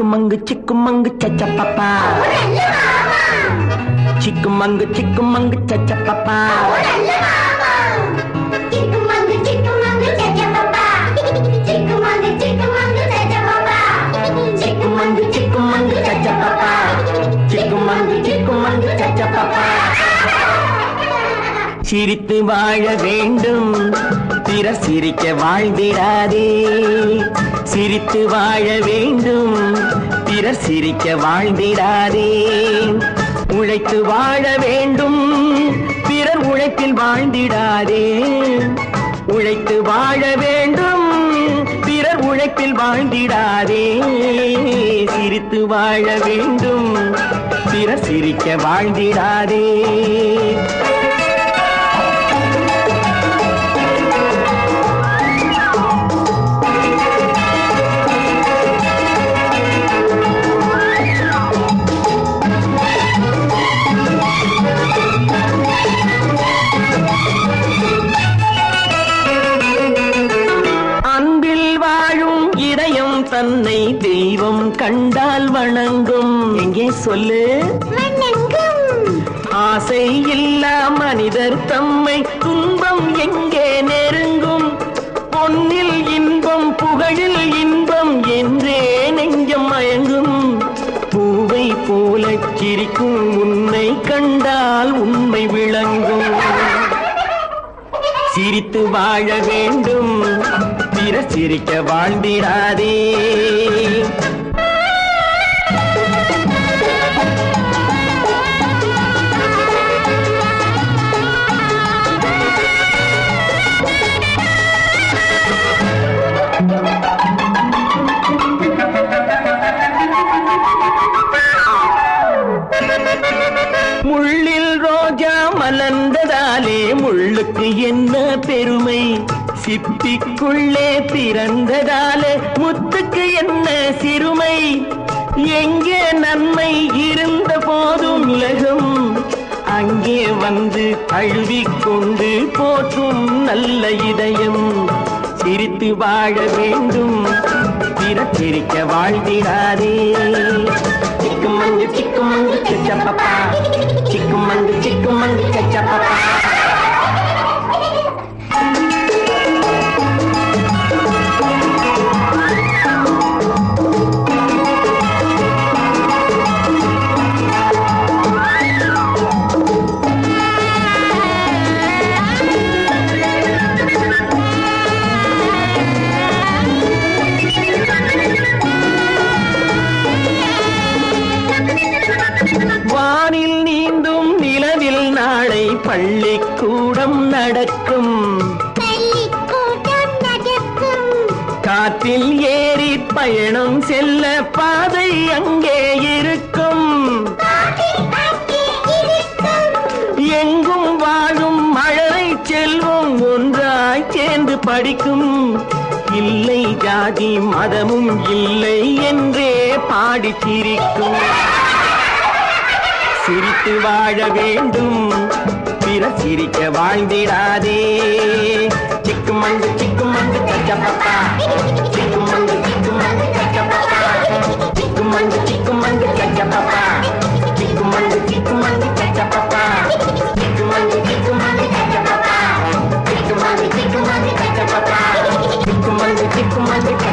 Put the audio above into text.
சிக்குமங்கு சிக்குமங்கு சச்ச பாப்பா சிக்குமங்கு சிக்குமங்கு சச்ச பாப்பா சிக்குமங்கு சிக்குமங்கு சச்ச பாப்பா சிக்குமங்கு சிக்குமங்கு சச்ச பாப்பா சிக்குமங்கு சிக்குமங்கு சச்ச பாப்பா சிக்குமங்கு சிக்குமங்கு சச்ச பாப்பா சிரித்து வாழ வேண்டும் பிறர் சிரிக்க வாழ்ந்திடாதே சிரித்து வாழ வேண்டும் பிறர் சிரிக்க வாழ்ந்திடாதே உழைத்து வாழ வேண்டும் பிறர் உழைப்பில் வாழ்ந்திடாதே உழைத்து வாழ வேண்டும் பிறர் உழைப்பில் வாழ்ந்திடாதே சிரித்து வாழ வேண்டும் பிறர் சிரிக்க வாழ்ந்திடாதே அன்பில் வாழும் இதயம் தன்னை தெய்வம் கண்டால் வணங்கும் எங்கே சொல்லு வணங்கும் ஆசை இல்லா மனிதர் தம்மை துன்பம் எங்கே நெருங்கும் பொன்னில் இன்பம் புகழில் இன்பம் என்றே நெஞ்சம் மயங்கும் பூவை போலச் சிரிக்கும் உன்னை கண்டால் உண்மை விளங்கும் சிரித்து வாழ வேண்டும் பிற சிரிக்க வாழ்ந்திடாதே முள்ளில் ரோஜா மலர்ந்ததாலே முள்ளுக்கு என்ன பெருமை சிப்பிக்குள்ளே பிறந்ததாலே முத்துக்கு என்ன சிறுமை எங்கே நன்மை இருந்த போதும் உலகம் அங்கே வந்து தழுவிக்கொண்டு போற்றும் நல்ல இதயம் சிரித்து வாழ வேண்டும் பிறச்சிரிக்க வாழ்ந்திடாதே சிக்குமங்கு சிக்குமங்கு சச்சப்பப்பா சிக்குமங்கு சிக்குமங்கு சச்சப்பப்பா வானில் நீந்தும் நிலவில் நாளை பள்ளிக்கூடம் நடக்கும் பள்ளிக்கூடம் நடக்கும் காற்றில் ஏறி பயணம் செல்ல பாதை அங்கே இருக்கும் பாட்டி அங்கே இருக்கும் எங்கும் வாழும் மழலை செல்வம் ஒன்றாய் சேர்ந்து படிக்கும் இல்லை ஜாதி மதமும் இல்லை என்றே பாடி சிரிக்கும் சிரித்து வாழ வேண்டும் பிற சிரிக்க வாழ்ந்திடாதே சிக்குமங்கு சிக்குமங்கு கச்சப்பப்பா சிக்குமங்கு சிக்குமங்கு கச்சப்பப்பா சிக்குமங்கு சிக்குமங்கு கச்சப்பப்பா சிக்குமங்கு சிக்குமங்கு கச்சப்பப்பா சிக்குமங்கு சிக்குமங்கு கச்சப்பப்பா சிக்குமங்கு சிக்குமங்கு கச்சப்பப்பா சிக்குமங்கு சிக்குமங்கு